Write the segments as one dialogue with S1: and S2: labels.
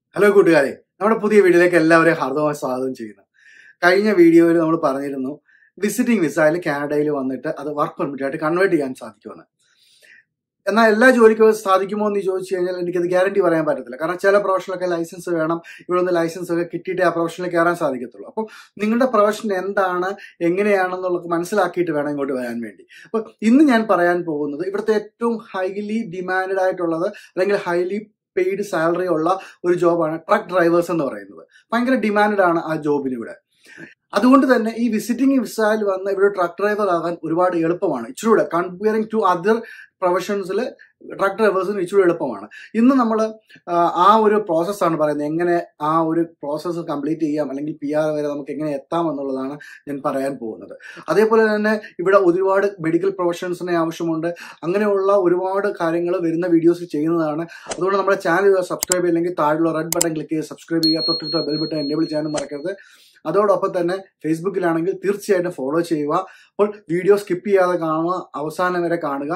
S1: hello കൂട്ടുകാരെ നമ്മുടെ പുതിയ വീഡിയോയിലേക്ക് എല്ലാവരെയും ഹാർദവമായി സ്വാഗതം ചെയ്യുന്നു കഴിഞ്ഞ വീഡിയോയിൽ നമ്മൾ പറഞ്ഞിരുന്നു വിസിറ്റിംഗ് വിസയിൽ കാനഡയിൽ വന്നിട്ട് അത് വർക്ക് പെർമിറ്റ് ആയിട്ട് കൺവേർട്ട് ചെയ്യാൻ സാധിക്കുമെന്ന് എന്നാൽ എല്ലാ ജോലിക്കും സാധിക്കുമോ എന്ന് ചോദിച്ചു കഴിഞ്ഞാൽ എനിക്കത് ഗ്യാരണ്ടി പറയാൻ പറ്റത്തില്ല കാരണം ചില പ്രൊഫഷനിലൊക്കെ ലൈസൻസ് വേണം ഇവിടെ നിന്ന് ലൈസൻസ് ഒക്കെ കിട്ടിയിട്ടേ ആ പ്രൊഫഷനിൽ കയറാൻ സാധിക്കത്തുള്ളൂ അപ്പം നിങ്ങളുടെ പ്രൊഫഷൻ എന്താണ് എങ്ങനെയാണെന്നുള്ളത് മനസ്സിലാക്കിയിട്ട് വേണം ഇങ്ങോട്ട് വരാൻ വേണ്ടി അപ്പൊ ഇന്ന് ഞാൻ പറയാൻ പോകുന്നത് ഇവിടുത്തെ ഏറ്റവും ഹൈലി ഡിമാൻഡ് ആയിട്ടുള്ളത് അല്ലെങ്കിൽ ഹൈലി പെയ്ഡ് സാലറി ഉള്ള ഒരു ജോബാണ് ട്രക്ക് ഡ്രൈവേഴ്സ് എന്ന് പറയുന്നത് ഭയങ്കര ഡിമാൻഡ് ആണ് ആ ജോബിന് ഇവിടെ അതുകൊണ്ട് തന്നെ ഈ വിസിറ്റിംഗ് വിസയിൽ വന്ന് ഇവിടെ ട്രക്ക് ഡ്രൈവർ ആകാൻ ഒരുപാട് എളുപ്പമാണ് ഇച്ചിരൂടെ കമ്പയറിംഗ് ടു അതർ പ്രൊഫഷൻസിൽ ട്രക്ക് ഡ്രൈവേഴ്സിന് ഇച്ചിരി എളുപ്പമാണ് ഇന്ന് നമ്മൾ ആ ഒരു പ്രോസസ്സാണ് പറയുന്നത് എങ്ങനെ ആ ഒരു പ്രോസസ്സ് കംപ്ലീറ്റ് ചെയ്യാം അല്ലെങ്കിൽ പി ആർ വരെ നമുക്ക് എങ്ങനെ എത്താം എന്നുള്ളതാണ് ഞാൻ പറയാൻ പോകുന്നത് അതേപോലെ തന്നെ ഇവിടെ ഒരുപാട് മെഡിക്കൽ പ്രൊഫഷൻസിനെ ആവശ്യമുണ്ട് അങ്ങനെയുള്ള ഒരുപാട് കാര്യങ്ങൾ വരുന്ന വീഡിയോസ് ചെയ്യുന്നതാണ് അതുകൊണ്ട് നമ്മുടെ ചാനൽ സബ്സ്ക്രൈബ് ചെയ്യില്ലെങ്കിൽ താഴെയുള്ള റെഡ് ബട്ടൺ ക്ലിക്ക് ചെയ്ത് സബ്സ്ക്രൈബ് ചെയ്യുക തൊട്ടിട്ട് ബെൽ ബട്ടൺ എനേബിൾ ചെയ്യാനും മറക്കരുത് അതോടൊപ്പം തന്നെ ഫേസ്ബുക്കിലാണെങ്കിൽ തീർച്ചയായിട്ടും ഫോളോ ചെയ്യുക അപ്പോൾ വീഡിയോ സ്കിപ്പ് ചെയ്യാതെ കാണുക അവസാനം വരെ കാണുക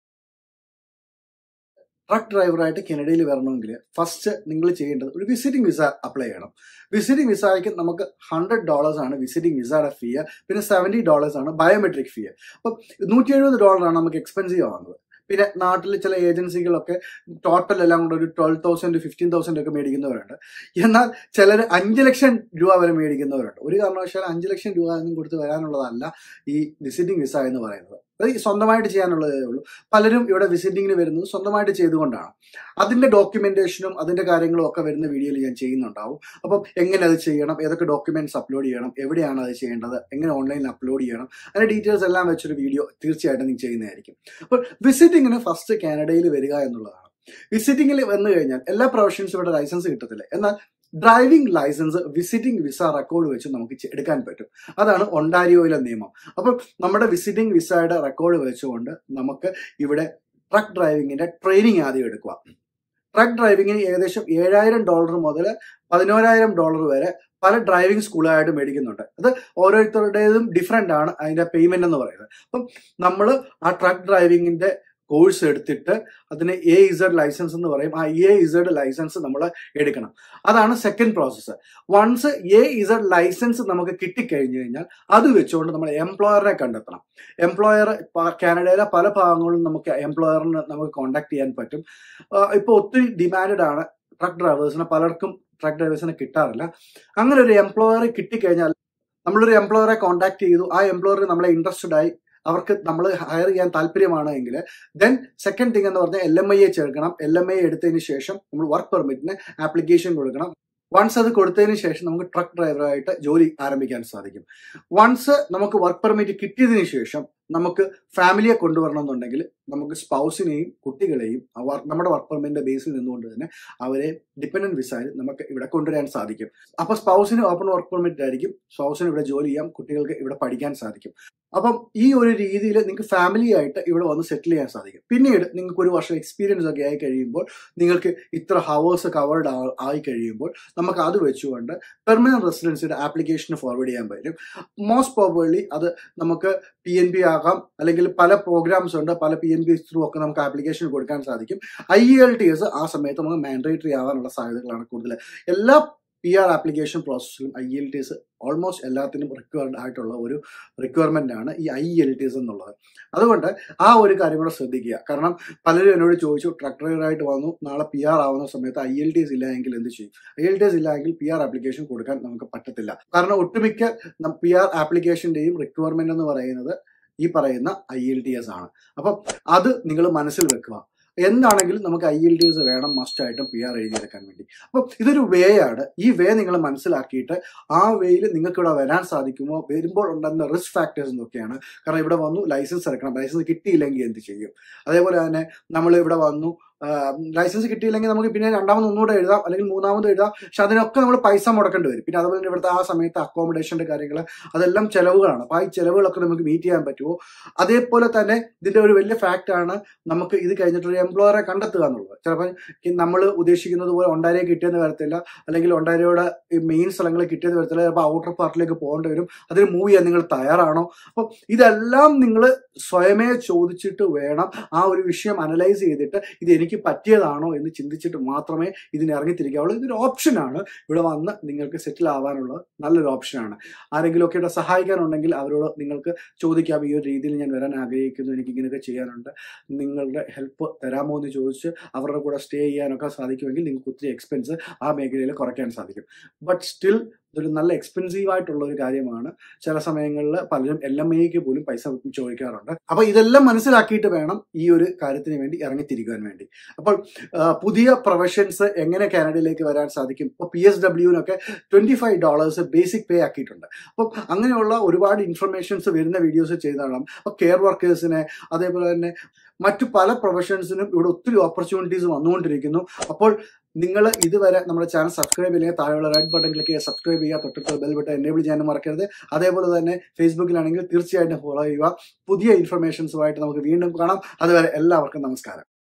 S1: ട്രക്ക് ഡ്രൈവറായിട്ട് കനഡയിൽ വരണമെങ്കിൽ ഫസ്റ്റ് നിങ്ങൾ ചെയ്യേണ്ടത് ഒരു വിസിറ്റിംഗ് വിസ അപ്ലൈ ചെയ്യണം വിസിറ്റിംഗ് വിസയ്ക്ക് നമുക്ക് ഹൺഡ്രഡ് ഡോളേഴ്സ് ആണ് വിസിറ്റിംഗ് വിസയുടെ ഫീ പിന്നെ സെവൻറ്റി ഡോളേഴ്സ് ആണ് ബയോമെട്രിക് ഫീ അപ്പം നൂറ്റി എഴുപത് ഡോളറാണ് നമുക്ക് എക്സ്പെൻസീവ് ആവുന്നത് പിന്നെ നാട്ടിൽ ചില ഏജൻസികളൊക്കെ ടോട്ടൽ എല്ലാം കൂടെ ഒരു ട്വൽവ് തൗസൻഡ് ഫിഫ്റ്റീൻ തൗസൻഡ് ഒക്കെ മേടിക്കുന്നവരുണ്ട് എന്നാൽ ചിലർ അഞ്ച് ലക്ഷം രൂപ വരെ മേടിക്കുന്നവരുണ്ട് ഒരു കാരണവശാലും അഞ്ച് ലക്ഷം രൂപ ഒന്നും കൊടുത്ത് വരാനുള്ളതല്ല ഈ വിസിറ്റിംഗ് വിസ എന്ന് പറയുന്നത് അത് സ്വന്തമായിട്ട് ചെയ്യാനുള്ളതേ ഉള്ളൂ പലരും ഇവിടെ വിസിറ്റിങ്ങിന് വരുന്നത് സ്വന്തമായിട്ട് ചെയ്തുകൊണ്ടാണ് അതിന്റെ ഡോക്യുമെന്റേഷനും അതിന്റെ കാര്യങ്ങളും ഒക്കെ വരുന്ന വീഡിയോയിൽ ഞാൻ ചെയ്യുന്നുണ്ടാവും അപ്പം എങ്ങനെ അത് ചെയ്യണം ഏതൊക്കെ ഡോക്യുമെന്റ്സ് അപ്ലോഡ് ചെയ്യണം എവിടെയാണ് അത് ചെയ്യേണ്ടത് എങ്ങനെ ഓൺലൈനിൽ അപ്ലോഡ് ചെയ്യണം അതിന്റെ ഡീറ്റെയിൽസ് എല്ലാം വെച്ചൊരു വീഡിയോ തീർച്ചയായിട്ടും നിങ്ങൾ ചെയ്യുന്നതായിരിക്കും അപ്പോൾ വിസിറ്റിങ്ങിന് ഫസ്റ്റ് കാനഡയിൽ വരിക എന്നുള്ളതാണ് വിസിറ്റിങ്ങിൽ വന്നു കഴിഞ്ഞാൽ എല്ലാ പ്രൊഫഷൻസും ഇവിടെ ലൈസൻസ് കിട്ടത്തില്ല എന്നാൽ driving license visiting visa record വെച്ച് നമുക്ക് എടുക്കാൻ പറ്റും അതാണ് ഒണ്ടാരിയോയിലെ നിയമം അപ്പം നമ്മുടെ വിസിറ്റിംഗ് വിസയുടെ റെക്കോർഡ് വെച്ചുകൊണ്ട് നമുക്ക് ഇവിടെ ട്രക്ക് ഡ്രൈവിങ്ങിന്റെ ട്രെയിനിങ് ആദ്യം എടുക്കുക ട്രക്ക് ഡ്രൈവിങ്ങിന് ഏകദേശം ഏഴായിരം ഡോളർ മുതൽ പതിനോരായിരം ഡോളർ വരെ പല ഡ്രൈവിംഗ് സ്കൂളായിട്ട് മേടിക്കുന്നുണ്ട് അത് ഓരോരുത്തരുടേതും ഡിഫറെന്റ് ആണ് അതിന്റെ പേയ്മെന്റ് എന്ന് പറയുന്നത് അപ്പം നമ്മൾ ആ ട്രക്ക് ഡ്രൈവിങ്ങിന്റെ കോഴ്സ് എടുത്തിട്ട് അതിന് എ ഇസഡ് ലൈസൻസ് എന്ന് പറയും ആ എ ഇസഡ് ലൈസൻസ് നമ്മൾ എടുക്കണം അതാണ് second process once A Z license നമുക്ക് കിട്ടിക്കഴിഞ്ഞു കഴിഞ്ഞാൽ അത് വെച്ചുകൊണ്ട് നമ്മൾ എംപ്ലോയറിനെ കണ്ടെത്തണം എംപ്ലോയർ കാനഡയിലെ പല ഭാഗങ്ങളിലും നമുക്ക് എംപ്ലോയറിന് നമുക്ക് കോണ്ടാക്ട് ചെയ്യാൻ പറ്റും ഇപ്പോൾ ഒത്തിരി ഡിമാൻഡ് ആണ് ട്രക്ക് ഡ്രൈവേഴ്സിനെ പലർക്കും ട്രക്ക് ഡ്രൈവേഴ്സിനെ കിട്ടാറില്ല അങ്ങനെ ഒരു എംപ്ലോയർ കിട്ടിക്കഴിഞ്ഞാൽ നമ്മളൊരു എംപ്ലോയറെ കോണ്ടാക്ട് ചെയ്തു ആ എംപ്ലോയർ നമ്മളെ ഇൻട്രസ്റ്റഡ് ആയി അവർക്ക് നമ്മൾ ഹയർ ചെയ്യാൻ താല്പര്യമാണ് എങ്കിൽ ദെൻ സെക്കൻഡ് തിങ് എന്ന് പറഞ്ഞാൽ എൽ എം ഐ എ ചേർക്കണം എൽ എം ഐ എടുത്തതിന് ശേഷം നമ്മൾ വർക്ക് പെർമിറ്റിന് ആപ്ലിക്കേഷൻ കൊടുക്കണം വൺസ് അത് കൊടുത്തതിന് ശേഷം നമുക്ക് ട്രക്ക് ഡ്രൈവറായിട്ട് ജോലി ആരംഭിക്കാൻ സാധിക്കും വൺസ് നമുക്ക് വർക്ക് പെർമിറ്റ് കിട്ടിയതിന് ശേഷം നമുക്ക് ഫാമിലിയെ കൊണ്ടുവരണമെന്നുണ്ടെങ്കിൽ നമുക്ക് സ്പൗസിനെയും കുട്ടികളെയും നമ്മുടെ വർക്ക് പെർമിറ്റിന്റെ ബേസിൽ നിന്നുകൊണ്ട് തന്നെ അവരെ ഡിപ്പെൻഡന്റ് വിസയിൽ നമുക്ക് ഇവിടെ കൊണ്ടുവരാൻ സാധിക്കും അപ്പൊ സ്പൗസിന് ഓപ്പൺ വർക്ക് പെർമിറ്റ് ആയിരിക്കും സ്പൗസിന് ഇവിടെ ജോലി ചെയ്യാം കുട്ടികൾക്ക് ഇവിടെ പഠിക്കാൻ സാധിക്കും അപ്പം ഈ ഒരു രീതിയിൽ നിങ്ങൾക്ക് ഫാമിലി ആയിട്ട് ഇവിടെ വന്ന് സെറ്റിൽ ചെയ്യാൻ സാധിക്കും പിന്നീട് നിങ്ങൾക്ക് ഒരു വർഷം എക്സ്പീരിയൻസ് ഒക്കെ ആയി കഴിയുമ്പോൾ നിങ്ങൾക്ക് ഇത്ര ഹവേഴ്സ് കവേർഡ് ആയി കഴിയുമ്പോൾ നമുക്ക് അത് വെച്ചുകൊണ്ട് പെർമനന്റ് റെസിഡൻസിയുടെ ആപ്ലിക്കേഷന് ഫോർവേഡ് ചെയ്യാൻ പറ്റും മോസ്റ്റ് പ്രോബബ്ലി അത് നമുക്ക് പി എൻ ബി ആകാം അല്ലെങ്കിൽ പല പ്രോഗ്രാംസ് ഉണ്ട് പല പി എൻ ബി ത്രൂ ഒക്കെ നമുക്ക് ആപ്ലിക്കേഷൻ കൊടുക്കാൻ സാധിക്കും ഐ എൽ ടി എസ് ആ സമയത്ത് നമുക്ക് മാൻഡേറ്ററി ആവാനുള്ള സാധ്യതകളാണ് കൂടുതൽ എല്ലാ പി ആർ ആപ്ലിക്കേഷൻ പ്രോസസ്സിലും I L T S almost എല്ലാത്തിനും റിക്വയർഡ് ആയിട്ടുള്ള ഒരു റിക്വയർമെന്റ് ആണ് ഈ ഐ എൽ ടി എസ് എന്നുള്ളത് അതുകൊണ്ട് ആ ഒരു കാര്യം കൂടെ ശ്രദ്ധിക്കുക കാരണം പലരും എന്നോട് ചോദിച്ചു ട്രക്ക് ഡ്രൈവറായിട്ട് വന്നു നാളെ പി ആർ ആവുന്ന സമയത്ത് ഐ എൽ ടി എസ് ഇല്ല എങ്കിൽ എന്ത് ചെയ്യും ഐ എൽ ടി എസ് ഇല്ല എങ്കിൽ പി ആർ ആപ്ലിക്കേഷൻ കൊടുക്കാൻ നമുക്ക് പറ്റത്തില്ല കാരണം ഒട്ടുമിക്ക പി ആർ ആപ്ലിക്കേഷന്റെയും റിക്വയർമെന്റ് എന്ന് പറയുന്നത് ഈ പറയുന്ന ഐ എൽ ടി എസ് ആണ് അപ്പം അത് നിങ്ങൾ മനസ്സിൽ വെക്കുക എന്താണെങ്കിലും നമുക്ക് ഐ എൽ ടി എസ് വേണം മസ്റ്റ് ആയിട്ടും പി ആർ എഴുതിയെടുക്കാൻ വേണ്ടി അപ്പം ഇതൊരു വേ ആണ് ഈ വേ നിങ്ങൾ മനസ്സിലാക്കിയിട്ട് ആ വേയിൽ നിങ്ങൾക്ക് ഇവിടെ വരാൻ സാധിക്കുമോ വരുമ്പോൾ ഉണ്ടാകുന്ന റിസ്ക് ഫാക്ടേഴ്സ് എന്നൊക്കെയാണ് കാരണം ഇവിടെ വന്നു ലൈസൻസ് എടുക്കണം ലൈസൻസ് കിട്ടിയില്ലെങ്കിൽ എന്ത് ചെയ്യും അതേപോലെ തന്നെ നമ്മൾ ഇവിടെ വന്നു ലൈസൻസ് കിട്ടിയില്ലെങ്കിൽ നമുക്ക് പിന്നെ രണ്ടാമത് ഒന്നുകൂടെ എഴുതാം അല്ലെങ്കിൽ മൂന്നാമത് എഴുതാം പക്ഷെ അതിനൊക്കെ നമ്മൾ പൈസ മുടക്കേണ്ടി വരും പിന്നെ അതുപോലെ തന്നെ ഇവിടുത്തെ ആ സമയത്ത് അക്കോമഡേഷന്റെ കാര്യങ്ങൾ അതെല്ലാം ചെലവുകളാണ് അപ്പൊ ആ ഈ ചെലവുകളൊക്കെ നമുക്ക് മീറ്റ് ചെയ്യാൻ പറ്റുമോ അതേപോലെ തന്നെ ഇതിന്റെ ഒരു വലിയ ഫാക്ട് ആണ് നമുക്ക് ഇത് കഴിഞ്ഞിട്ട് ഒരു എംപ്ലോയറെ കണ്ടെത്തുക എന്നുള്ളത് ചിലപ്പോൾ നമ്മൾ ഉദ്ദേശിക്കുന്നത് പോലെ ഒണ്ടാരിയെ കിട്ടിയെന്ന് വരത്തില്ല അല്ലെങ്കിൽ ഒണ്ടാരിയുടെ മെയിൻ സ്ഥലങ്ങളിൽ കിട്ടിയെന്ന് വരത്തില്ല ചിലപ്പോൾ ഔട്ടർ പാർട്ടിലേക്ക് പോകേണ്ടി വരും അതിന് മൂവ് ചെയ്യാൻ നിങ്ങൾ തയ്യാറാണോ അപ്പോൾ ഇതെല്ലാം നിങ്ങൾ സ്വയമേ ചോദിച്ചിട്ട് വേണം ആ ഒരു വിഷയം അനലൈസ് ചെയ്തിട്ട് ഇത് എനിക്ക് എനിക്ക് പറ്റിയതാണോ എന്ന് ചിന്തിച്ചിട്ട് മാത്രമേ ഇതിന് ഇറങ്ങിത്തിരിക്കാവുള്ളൂ ഇതൊരു ഓപ്ഷനാണ് ഇവിടെ വന്ന് നിങ്ങൾക്ക് സെറ്റിൽ ആവാനുള്ള നല്ലൊരു ഓപ്ഷനാണ് ആരെങ്കിലുമൊക്കെ ഇവിടെ സഹായിക്കാനുണ്ടെങ്കിൽ അവരോട് നിങ്ങൾക്ക് ചോദിക്കാം ഈ ഒരു രീതിയിൽ ഞാൻ വരാൻ ആഗ്രഹിക്കുന്നു എനിക്ക് ഇങ്ങനെയൊക്കെ ചെയ്യാനുണ്ട് നിങ്ങളുടെ ഹെൽപ്പ് തരാമോ എന്ന് ചോദിച്ച് അവരുടെ കൂടെ സ്റ്റേ ചെയ്യാനൊക്കെ സാധിക്കുമെങ്കിൽ നിങ്ങൾക്ക് ഒത്തിരി എക്സ്പെൻസ് ആ മേഖലയിൽ കുറയ്ക്കാൻ സാധിക്കും ബട്ട് സ്റ്റിൽ ഇതൊരു നല്ല എക്സ്പെൻസീവ് ആയിട്ടുള്ള ഒരു കാര്യമാണ് ചില സമയങ്ങളിൽ പലരും എൽ എം ഐക്ക് പോലും പൈസ ചോദിക്കാറുണ്ട് അപ്പൊ ഇതെല്ലാം മനസ്സിലാക്കിയിട്ട് വേണം ഈ ഒരു കാര്യത്തിന് വേണ്ടി ഇറങ്ങിത്തിരിക്കുവാൻ വേണ്ടി അപ്പോൾ ആ, പുതിയ പ്രൊഫഷൻസ് എങ്ങനെ കാനഡയിലേക്ക് വരാൻ സാധിക്കും ഇപ്പോൾ പി എസ് ഡബ്ല്യുവിനൊക്കെ twenty five dollars basic pay ആക്കിയിട്ടുണ്ട് അപ്പം അങ്ങനെയുള്ള ഒരുപാട് ഇൻഫർമേഷൻസ് വരുന്ന വീഡിയോസ് ചെയ്തോളാം അപ്പോൾ കെയർ വർക്കേഴ്സിനെ അതേപോലെ തന്നെ മറ്റു പല പ്രൊഫഷൻസിനും ഇവിടെ ഒത്തിരി ഓപ്പർച്യൂണിറ്റീസ് വന്നുകൊണ്ടിരിക്കുന്നു അപ്പോൾ നിങ്ങൾ ഇതുവരെ നമ്മുടെ ചാനൽ സബ്സ്ക്രൈബ് ചെയ്യുക താഴെയുള്ള റെഡ് ബട്ടൺ ക്ലിക്ക് ചെയ്യുക സബ്സ്ക്രൈബ് ചെയ്യുക തൊട്ടടുത്ത ബെൽ ബട്ടൺ എനേബിൾ ചെയ്യാനും മറക്കരുത് അതേപോലെ തന്നെ ഫേസ്ബുക്കിലാണെങ്കിൽ തീർച്ചയായിട്ടും ഫോളോ ചെയ്യുക പുതിയ ഇൻഫർമേഷൻസുമായിട്ട് നമുക്ക് വീണ്ടും കാണാം അതുവരെ എല്ലാവർക്കും നമസ്കാരം